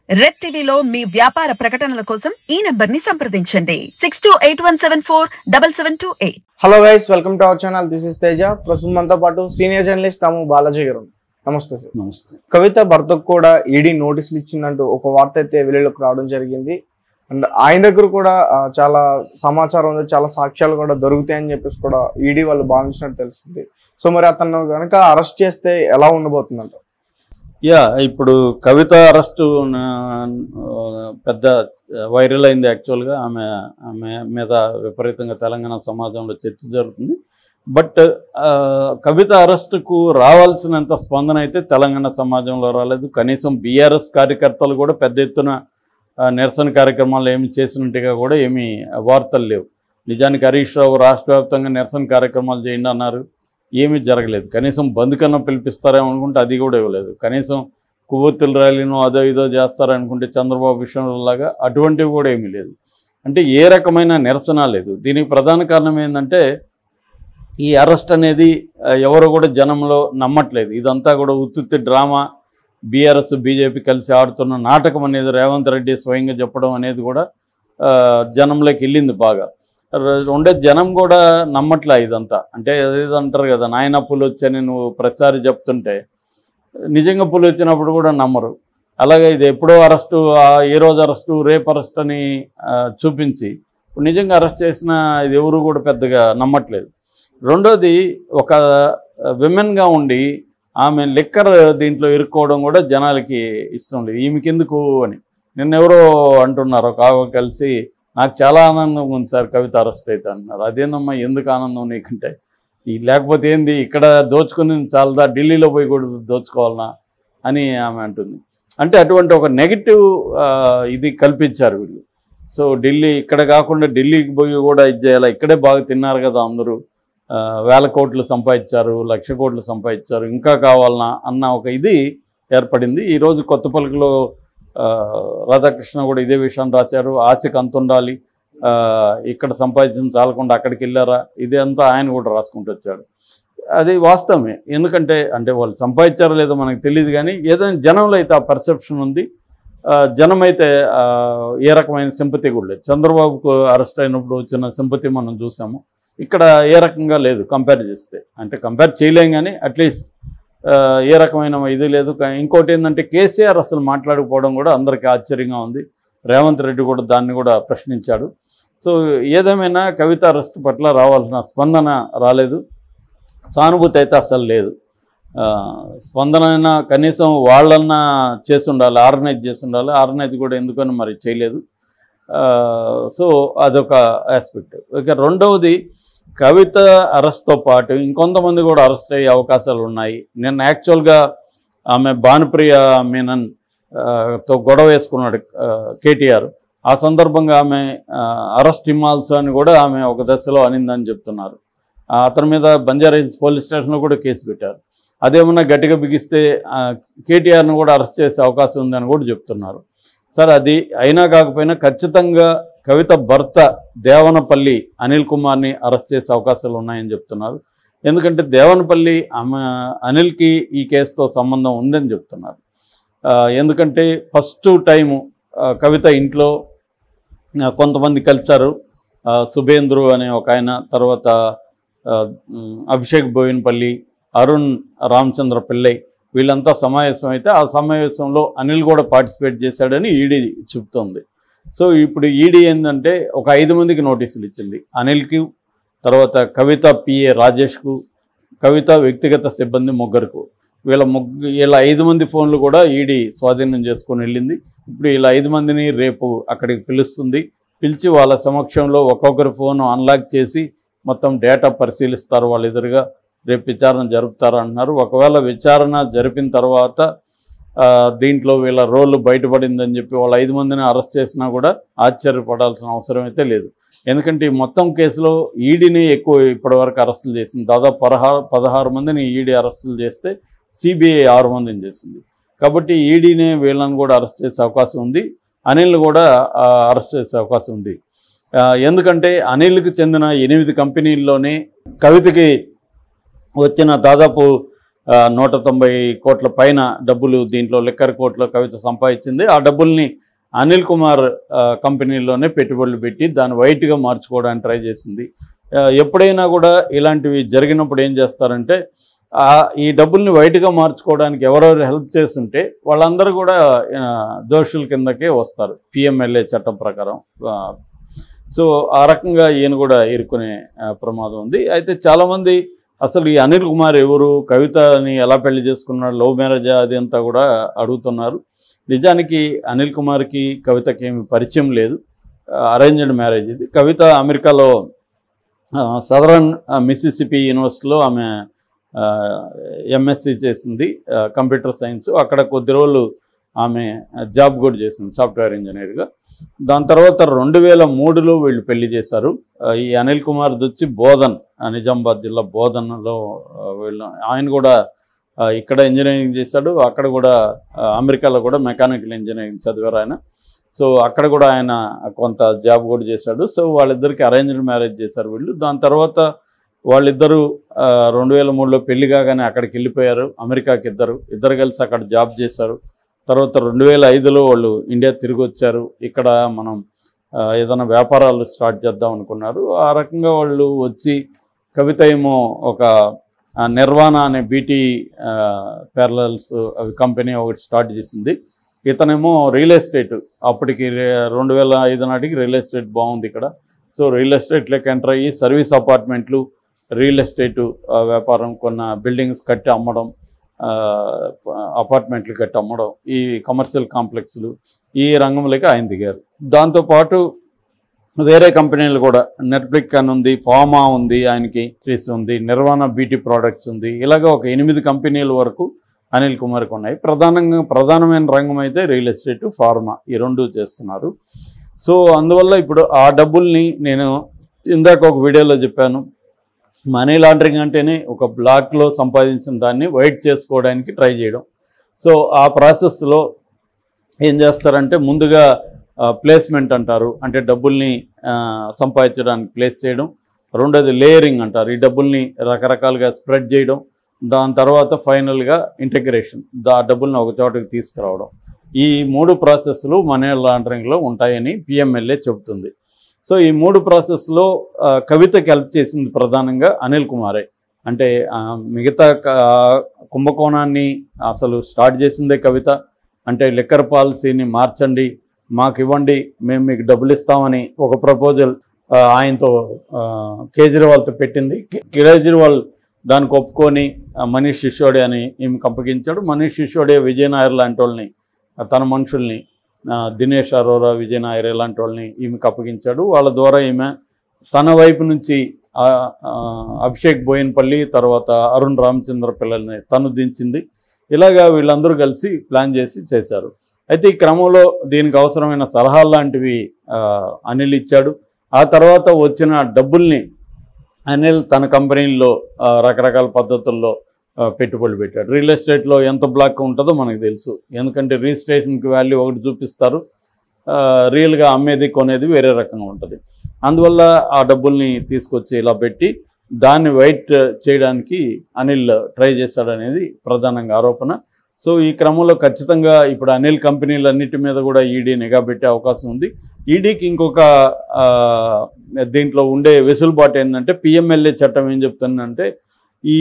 red టీవీలో మీ వ్యాపార ప్రకటనల కోసం ఈ నంబర్ ని సంప్రదించండి six two eight one seven four double seven two eight hello guys welcome to our channel this is Teja ప్రస్తుతం మనతో పాటు సీనియర్ జర్నలిస్ట్ తాము బాలాజీ గారు నమస్తే సార్ నమస్తే కవిత భర్తకు కూడా ఈడీ నోటీసులు ఇచ్చిందంటూ ఒక వార్త అయితే వెలుగులోకి రావడం జరిగింది అండ్ ఆయన దగ్గర కూడా ఆ, చాలా సమాచారం ఉంది చాలా సాక్ష్యాలు కూడా దొరుకుతాయని చెప్పేసి కూడా ఈడీ వాళ్ళు భావించినట్టు తెలుస్తుంది సో మరి అతను కనుక అరెస్ట్ చేస్తే ఎలా ఉండబోతుందంట యా ఇప్పుడు కవిత అరెస్టు పెద్ద వైరల్ అయింది యాక్చువల్గా ఆమె ఆమె మీద విపరీతంగా తెలంగాణ సమాజంలో చర్చ జరుగుతుంది బట్ కవిత అరెస్టుకు రావాల్సినంత స్పందన అయితే తెలంగాణ సమాజంలో రాలేదు కనీసం బీఆర్ఎస్ కార్యకర్తలు కూడా పెద్ద ఎత్తున ఆ, నిరసన కార్యక్రమాలు ఏమి చేసినట్టుగా కూడా ఏమీ వార్తలు లేవు నిజానికి హరీష్ రావు రాష్ట్ర వ్యాప్తంగా నిరసన కార్యక్రమాలు చేయండి అన్నారు ఏమీ జరగలేదు కనీసం బంద్ కన్నా పిలిపిస్తారేమో అనుకుంటే అది కూడా ఇవ్వలేదు కనీసం కొవ్వొత్తుల ర్యాలీనో అదో ఇదో చేస్తారనుకుంటే చంద్రబాబు విషయంలో లాగా అటువంటివి కూడా ఏమీ లేదు అంటే ఏ రకమైన నిరసన లేదు దీనికి ప్రధాన కారణం ఏంటంటే ఈ అరెస్ట్ అనేది ఆ, ఎవరు కూడా జనంలో నమ్మట్లేదు ఇదంతా కూడా ఉత్తుత్తి డ్రామా బీఆర్ఎస్ బీజేపీ కలిసి ఆడుతున్న నాటకం అనేది రేవంత్ రెడ్డి స్వయంగా చెప్పడం అనేది కూడా ఆ, జనంలోకి వెళ్ళింది బాగా ర- ఉండే జనం కూడా నమ్మట్లే ఇదంతా అంటే ఏదో అంటారు కదా నాయన పులు వచ్చని నువ్వు ప్రతిసారి చెప్తుంటే నిజంగా పులు వచ్చినప్పుడు కూడా నమ్మరు అలాగే ఇది ఎప్పుడో అరెస్టు ఆ, ఏ రోజు అరెస్టు రేపు అరెస్ట్ అని ఆ, చూపించి ఇప్పుడు నిజంగా అరెస్ట్ చేసిన ఇది ఎవరు కూడా పెద్దగా నమ్మట్లేదు రెండోది ఒక విమెన్గా ఉండి ఆమె లిక్కర్ దీంట్లో ఇరుక్కోవడం కూడా జనాలకి ఇష్టం లేదు ఈమెకి ఎందుకు అని నిన్న ఎవరో అంటున్నారు ఒక ఆమె కలిసి నాకు చాలా ఆనందం ఉంది సార్ కవిత అరెస్ట్ అయితే అంటున్నారు అదేనమ్మా ఎందుకు ఆనందం నీకంటే ఈ లేకపోతే ఏంది ఇక్కడ దోచుకుని చాలదా ఢిల్లీలో పోయి కూడా దోచుకోవాలనా అని ఆమె అంటుంది అంటే అటువంటి ఒక నెగిటివ్ ఇది కల్పించారు వీళ్ళు సో ఢిల్లీ ఇక్కడ కాకుండా ఢిల్లీకి పోయి కూడా ఇది చేయాలి ఇక్కడే బాగా తిన్నారు కదా అందరూ ఆ, వేల కోట్లు సంపాదించారు లక్ష కోట్లు సంపాదించారు ఇంకా కావాలనా అన్న ఒక ఇది ఏర్పడింది ఈరోజు కొత్త పలుకులో ఆ, రాధాకృష్ణ కూడా ఇదే విషయాన్ని రాశారు ఆశకు అంత ఉండాలి ఆ, ఇక్కడ సంపాదించిన చాలకుండా అక్కడికి వెళ్ళారా ఇదే అంతా ఆయన కూడా రాసుకుంటూ వచ్చాడు అది వాస్తవమే ఎందుకంటే అంటే వాళ్ళు సంపాదించారో లేదో మనకు తెలియదు కానీ ఏదైనా జనంలో అయితే ఆ పర్సెప్షన్ ఉంది ఆ, జనం అయితే ఆ, ఏ రకమైన సింపతి కూడా లేదు చంద్రబాబుకు అరెస్ట్ అయినప్పుడు వచ్చిన సింపతి మనం చూసాము ఇక్కడ ఏ రకంగా లేదు కంపేర్ చేస్తే అంటే కంపేర్ చేయలేం కానీ అట్లీస్ట్ ఏ రకమైన ఇది లేదు కా- ఇంకోటి ఏంటంటే కేసీఆర్ అసలు మాట్లాడకపోవడం కూడా అందరికీ ఆశ్చర్యంగా ఉంది రేవంత్ రెడ్డి కూడా దాన్ని కూడా ప్రశ్నించాడు సో ఏదేమైనా కవిత అరెస్ట్ పట్ల రావాల్సిన స్పందన రాలేదు సానుభూతి అయితే అసలు లేదు ఆ, స్పందన అయినా కనీసం వాళ్ళన్నా చేసి ఉండాలి ఆర్గనైజ్ చేసి ఉండాలి ఆర్గనైజ్ కూడా ఎందుకని మరి చేయలేదు ఆ, సో అదొక ఆస్పెక్ట్ ఇక రెండవది కవిత అరెస్ట్తో పాటు ఇంకొంతమంది కూడా అరెస్ట్ అయ్యే అవకాశాలు ఉన్నాయి నిన్న యాక్చువల్గా ఆమె భానుప్రియ మీనన్ ఆ, తో గొడవ వేసుకున్నాడు ఆ, కేటీఆర్ ఆ సందర్భంగా ఆమె అరెస్ట్ ఇమ్మాల్స్ అని కూడా ఆమె ఒక దశలో అనిందని చెప్తున్నారు ఆ, అతని మీద బంజారా హిల్స్ పోలీస్ స్టేషన్లో కూడా కేసు పెట్టారు అదేమన్నా గట్టిగా బిగిస్తే ఆ, కేటీఆర్ను కూడా అరెస్ట్ చేసే అవకాశం ఉందని కూడా చెప్తున్నారు సార్ అది అయినా కాకపోయినా ఖచ్చితంగా కవిత భర్త దేవనపల్లి అనిల్ కుమార్ని అరెస్ట్ చేసే అవకాశాలు ఉన్నాయని చెప్తున్నారు ఎందుకంటే దేవనపల్లి ఆమె అనిల్కి ఈ కేసుతో సంబంధం ఉందని చెప్తున్నారు ఆ, ఎందుకంటే ఫస్ట్ టైము ఆ, కవిత ఇంట్లో ఆ, కొంతమంది కలిశారు ఆ, సుభేంద్రు అనే ఒక ఆయన తర్వాత ఆ, ఉమ్, అభిషేక్ బోయినపల్లి అరుణ్ రామచంద్ర పిల్లై వీళ్ళంతా సమావేశం అయితే ఆ సమావేశంలో అనిల్ కూడా పార్టిసిపేట్ చేశాడని ఈడీ చెప్తోంది సో ఇప్పుడు ఈడీ ఏంటంటే ఒక ఐదు మందికి నోటీసులు ఇచ్చింది అనిల్కి తర్వాత కవిత పిఏ రాజేష్కు కవిత వ్యక్తిగత సిబ్బంది ముగ్గురుకు వీళ్ళ ముగ్గు వీళ్ళ ఐదు మంది ఫోన్లు కూడా ఈడీ స్వాధీనం చేసుకొని వెళ్ళింది ఇప్పుడు వీళ్ళ ఐదు మందిని రేపు అక్కడికి పిలుస్తుంది పిలిచి వాళ్ళ సమక్షంలో ఒక్కొక్కరి ఫోన్ అన్లాక్ చేసి మొత్తం డేటా పరిశీలిస్తారు వాళ్ళ ఎదురుగా రేపు విచారణ జరుపుతారు అంటున్నారు ఒకవేళ విచారణ జరిపిన తర్వాత ఆ, దీంట్లో వీళ్ళ రోల్ బయటపడిందని చెప్పి వాళ్ళ ఐదు మందిని అరెస్ట్ చేసినా కూడా ఆశ్చర్యపడాల్సిన అవసరం అయితే లేదు ఎందుకంటే ఈ మొత్తం కేసులో ఈడీని ఎక్కువ ఇప్పటివరకు అరెస్టులు చేసింది దాదాపు పదహారు పదహారు మందిని ఈడీ అరెస్టులు చేస్తే సిబిఐ ఆరు మందిని చేసింది కాబట్టి ఈడీనే వీళ్ళని కూడా అరెస్ట్ చేసే అవకాశం ఉంది అనిల్ని కూడా ఆ, అరెస్ట్ చేసే అవకాశం ఉంది ఆ, ఎందుకంటే అనిల్కి చెందిన ఎనిమిది కంపెనీల్లోనే కవితకి వచ్చిన దాదాపు ఆ, నూట తొంభై కోట్ల పైన డబ్బులు దీంట్లో లిక్కర్ కోట్లో కవిత సంపాదించింది ఆ డబ్బుల్ని అనిల్ కుమార్ ఆ, కంపెనీలోనే పెట్టుబడులు పెట్టి దాన్ని వైట్గా మార్చుకోవడానికి ట్రై చేసింది ఆ, ఎప్పుడైనా కూడా ఇలాంటివి జరిగినప్పుడు ఏం చేస్తారంటే ఆ, ఈ డబ్బుల్ని వైట్గా మార్చుకోవడానికి ఎవరెవరు హెల్ప్ చేస్తుంటే వాళ్ళందరూ కూడా ఆ, దోషుల కిందకే వస్తారు పిఎంఎల్ఏ చట్టం ప్రకారం ఆ, సో ఆ రకంగా ఈయన కూడా ఇరుక్కునే ఆ, ప్రమాదం ఉంది అయితే చాలామంది అసలు ఈ అనిల్ కుమార్ ఎవరు కవితని ఎలా పెళ్లి చేసుకున్నాడు లవ్ మ్యారేజ్ అది అంతా కూడా అడుగుతున్నారు నిజానికి అనిల్ కుమార్కి కవితకి ఏమి పరిచయం లేదు అరేంజ్డ్ మ్యారేజ్ ఇది కవిత అమెరికాలో సదరన్ మిసిసిపి యూనివర్సిటీలో ఆమె ఎంఎస్సి చేసింది కంప్యూటర్ సైన్స్ అక్కడ కొద్ది రోజులు ఆమె జాబ్ కూడా చేసింది సాఫ్ట్వేర్ ఇంజనీర్గా దాని తర్వాత రెండు వేల మూడులో వీళ్ళు పెళ్లి చేశారు ఆ, ఈ అనిల్ కుమార్ వచ్చి బోధన్ ఆ, నిజామాబాద్ జిల్లా బోధన్లో ఆ, వీళ్ళు ఆయన కూడా ఆ, ఇక్కడ ఇంజనీరింగ్ చేశాడు అక్కడ కూడా ఆ, అమెరికాలో కూడా మెకానికల్ ఇంజనీరింగ్ చదివారు ఆయన సో అక్కడ కూడా ఆయన కొంత జాబ్ కూడా చేశాడు సో వాళ్ళిద్దరికి అరేంజ్డ్ మ్యారేజ్ చేశారు వీళ్ళు దాని తర్వాత వాళ్ళిద్దరూ ఆ, రెండు వేల మూడులో పెళ్లి కాగానే అక్కడికి వెళ్ళిపోయారు అమెరికాకి ఇద్దరు ఇద్దరు కలిసి అక్కడ జాబ్ చేశారు తర్వాత రెండు వేల ఐదులో వాళ్ళు ఇండియా తిరిగి వచ్చారు ఇక్కడ మనం ఆ, ఏదైనా వ్యాపారాలు స్టార్ట్ చేద్దాం అనుకున్నారు ఆ రకంగా వాళ్ళు వచ్చి కవిత ఏమో ఒక ఆ, నిర్వాణ అనే బీటీ ప్యారలల్స్ అవి కంపెనీ ఒకటి స్టార్ట్ చేసింది ఇతనేమో రియల్ ఎస్టేట్ అప్పటికి రే- రెండు వేల ఐదు నాటికి రియల్ ఎస్టేట్ బాగుంది ఇక్కడ సో రియల్ ఎస్టేట్లోకి ఎంటర్ అయ్యి సర్వీస్ అపార్ట్మెంట్లు రియల్ ఎస్టేట్ వ్యాపారం కొన్న బిల్డింగ్స్ కట్టి అమ్మడం ఆ, అపార్ట్మెంట్లు కట్టి అమ్మడం ఈ కమర్షియల్ కాంప్లెక్స్లు ఈ రంగంలోకి ఆయన దిగారు దాంతోపాటు వేరే కంపెనీలు కూడా నెట్ఫ్లిక్ అని ఉంది ఫార్మా ఉంది ఆయనకి ట్రీస్ ఉంది నిర్వాణ బ్యూటీ ప్రోడక్ట్స్ ఉంది ఇలాగ ఒక ఎనిమిది కంపెనీల వరకు అనిల్ కుమార్కి ఉన్నాయి ప్రధానంగా ప్రధానమైన రంగం అయితే రియల్ ఎస్టేట్ ఫార్మా ఈ రెండు చేస్తున్నారు సో అందువల్ల ఇప్పుడు ఆ డబ్బుల్ని నేను ఇందాక ఒక వీడియోలో చెప్పాను మనీ లాండరింగ్ అంటేనే ఒక బ్లాక్లో సంపాదించిన దాన్ని వైట్ చేసుకోవడానికి ట్రై చేయడం సో ఆ ప్రాసెస్లో ఏం చేస్తారంటే ముందుగా ప్లేస్మెంట్ అంటారు అంటే డబ్బుల్ని ఆ, సంపాదించడానికి ప్లేస్ చేయడం రెండోది లేయరింగ్ అంటారు ఈ డబ్బుల్ని రకరకాలుగా స్ప్రెడ్ చేయడం దాని తర్వాత ఫైనల్గా ఇంటిగ్రేషన్ దా డబ్బుల్ని ఒక చోటకి తీసుకురావడం ఈ మూడు ప్రాసెస్లు మనీ లాండరింగ్లో ఉంటాయని పిఎంఎల్ఏ చెబుతుంది సో ఈ మూడు ప్రాసెస్లో ఆ, కవితకి హెల్ప్ చేసింది ప్రధానంగా అనిల్ కుమారే అంటే ఆ, మిగతా క- కుంభకోణాన్ని అసలు స్టార్ట్ చేసిందే కవిత అంటే లిక్కర్ పాలసీని మార్చండి మాకు ఇవ్వండి మేము మీకు డబ్బులు ఇస్తామని ఒక ప్రపోజల్ ఆయనతో ఆ, కేజ్రీవాల్తో పెట్టింది కే- కేజ్రీవాల్ దానికి ఒప్పుకొని ఆ, మనీష్ సిసోడే అని ఈమెకు అప్పగించాడు మనీష్ సిసోడే విజయనాయర్ లాంటి వాళ్ళని ఆ, తన మనుషుల్ని ఆ, దినేష్ అరోరా విజయనాయర్ ఇలాంటి వాళ్ళని ఈమెకు అప్పగించాడు వాళ్ళ ద్వారా ఈమె తన వైపు నుంచి ఆ, ఆ, అభిషేక్ బోయిన్పల్లి తర్వాత అరుణ్ రామచంద్ర పిల్లల్ని తను దించింది ఇలాగా వీళ్ళందరూ కలిసి ప్లాన్ చేసి చేశారు అయితే ఈ క్రమంలో దీనికి అవసరమైన సలహాలు లాంటివి ఆ, అనిల్ ఇచ్చాడు ఆ తర్వాత వచ్చిన డబ్బుల్ని అనిల్ తన కంపెనీల్లో ఆ, రకరకాల పద్ధతుల్లో ఆ, పెట్టుబడులు పెట్టాడు రియల్ ఎస్టేట్లో ఎంత బ్లాక్ ఉంటుందో మనకు తెలుసు ఎందుకంటే రిజిస్ట్రేషన్కి వాల్యూ ఒకటి చూపిస్తారు ఆ, రియల్గా అమ్మేది కొనేది వేరే రకంగా ఉంటుంది అందువల్ల ఆ డబ్బుల్ని తీసుకొచ్చి ఇలా పెట్టి దాన్ని వైట్ చేయడానికి అనిల్ ట్రై చేశాడనేది ప్రధానంగా ఆరోపణ సో ఈ క్రమంలో ఖచ్చితంగా ఇప్పుడు అనిల్ కంపెనీలన్నిటి మీద కూడా ఈడీ నిఘా పెట్టే అవకాశం ఉంది ఈడీకి ఇంకొక ఆ, దీంట్లో ఉండే వెసులుబాటు ఏంటంటే పిఎంఎల్ఏ చట్టం ఏం చెప్తుందంటే ఈ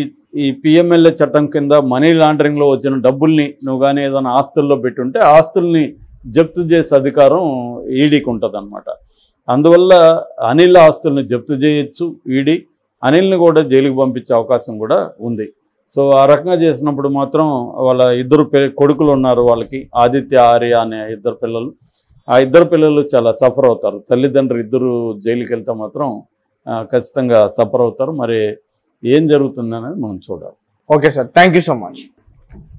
ఈ పిఎంఎల్ఏ చట్టం కింద మనీ లాండరింగ్లో వచ్చిన డబ్బుల్ని నువ్వు కానీ ఏదైనా ఆస్తుల్లో పెట్టుంటే ఆస్తుల్ని జప్తు చేసే అధికారం ఈడీకి ఉంటుంది అనమాట అందువల్ల అనిల్ ఆస్తుల్ని జప్తు చేయొచ్చు ఈడీ అనిల్ని కూడా జైలుకి పంపించే అవకాశం కూడా ఉంది సో ఆ రకంగా చేసినప్పుడు మాత్రం వాళ్ళ ఇద్దరు పె- కొడుకులు ఉన్నారు వాళ్ళకి ఆదిత్య ఆర్య అనే ఇద్దరు పిల్లలు ఆ ఇద్దరు పిల్లలు చాలా సఫర్ అవుతారు తల్లిదండ్రులు ఇద్దరు జైలుకి వెళ్తే మాత్రం ఆ, ఖచ్చితంగా సఫర్ అవుతారు మరి ఏం జరుగుతుంది అనేది మనం చూడాలి okay sir thank you so much